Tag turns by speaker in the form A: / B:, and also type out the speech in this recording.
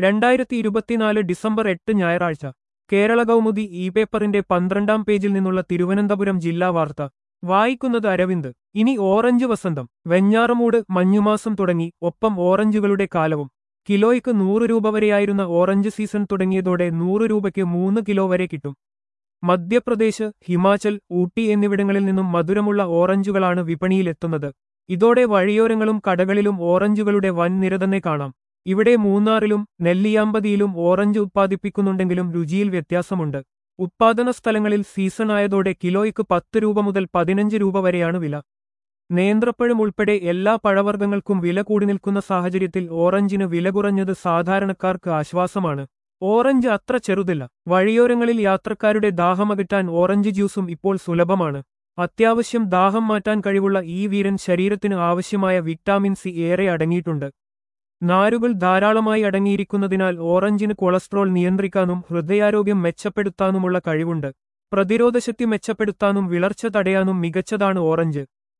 A: രണ്ടായിരത്തി ഇരുപത്തിനാല് ഡിസംബർ എട്ട് ഞായറാഴ്ച കേരള കൗമുദി ഇ പേപ്പറിന്റെ പന്ത്രണ്ടാം പേജിൽ നിന്നുള്ള തിരുവനന്തപുരം ജില്ലാ വാർത്ത വായിക്കുന്നത് അരവിന്ദ് ഇനി ഓറഞ്ച് വസന്തം വെഞ്ഞാറമൂട് മഞ്ഞുമാസം തുടങ്ങി ഒപ്പം ഓറഞ്ചുകളുടെ കാലവും കിലോയ്ക്ക് നൂറ് രൂപ വരെയായിരുന്ന ഓറഞ്ച് സീസൺ തുടങ്ങിയതോടെ നൂറ് രൂപയ്ക്ക് മൂന്ന് കിലോ വരെ കിട്ടും മധ്യപ്രദേശ് ഹിമാചൽ ഊട്ടി എന്നിവിടങ്ങളിൽ നിന്നും മധുരമുള്ള ഓറഞ്ചുകളാണ് വിപണിയിലെത്തുന്നത് ഇതോടെ വഴിയോരങ്ങളും കടകളിലും ഓറഞ്ചുകളുടെ വൻ നിര തന്നെ കാണാം ഇവിടെ മൂന്നാറിലും നെല്ലിയാമ്പതിയിലും ഓറഞ്ച് ഉത്പാദിപ്പിക്കുന്നുണ്ടെങ്കിലും രുചിയിൽ വ്യത്യാസമുണ്ട് ഉത്പാദന സ്ഥലങ്ങളിൽ സീസൺ ആയതോടെ കിലോയ്ക്ക് പത്ത് രൂപ മുതൽ പതിനഞ്ച് രൂപ വരെയാണ് വില നേന്ത്രപ്പഴം ഉൾപ്പെടെ എല്ലാ പഴവർഗ്ഗങ്ങൾക്കും വില കൂടി നിൽക്കുന്ന സാഹചര്യത്തിൽ ഓറഞ്ചിന് വില കുറഞ്ഞത് സാധാരണക്കാർക്ക് ആശ്വാസമാണ് ഓറഞ്ച് അത്ര ചെറുതില്ല വഴിയോരങ്ങളിൽ യാത്രക്കാരുടെ ദാഹമകറ്റാൻ ഓറഞ്ച് ജ്യൂസും ഇപ്പോൾ സുലഭമാണ് അത്യാവശ്യം ദാഹം മാറ്റാൻ കഴിവുള്ള ഈ വീരൻ ശരീരത്തിന് ആവശ്യമായ വിറ്റാമിൻ സി ഏറെ അടങ്ങിയിട്ടുണ്ട് നാരുകൾ ധാരാളമായി അടങ്ങിയിരിക്കുന്നതിനാൽ ഓറഞ്ചിന് കൊളസ്ട്രോൾ നിയന്ത്രിക്കാനും ഹൃദയാരോഗ്യം മെച്ചപ്പെടുത്താനുമുള്ള കഴിവുണ്ട് പ്രതിരോധശക്തി മെച്ചപ്പെടുത്താനും വിളർച്ച തടയാനും മികച്ചതാണ് ഓറഞ്ച്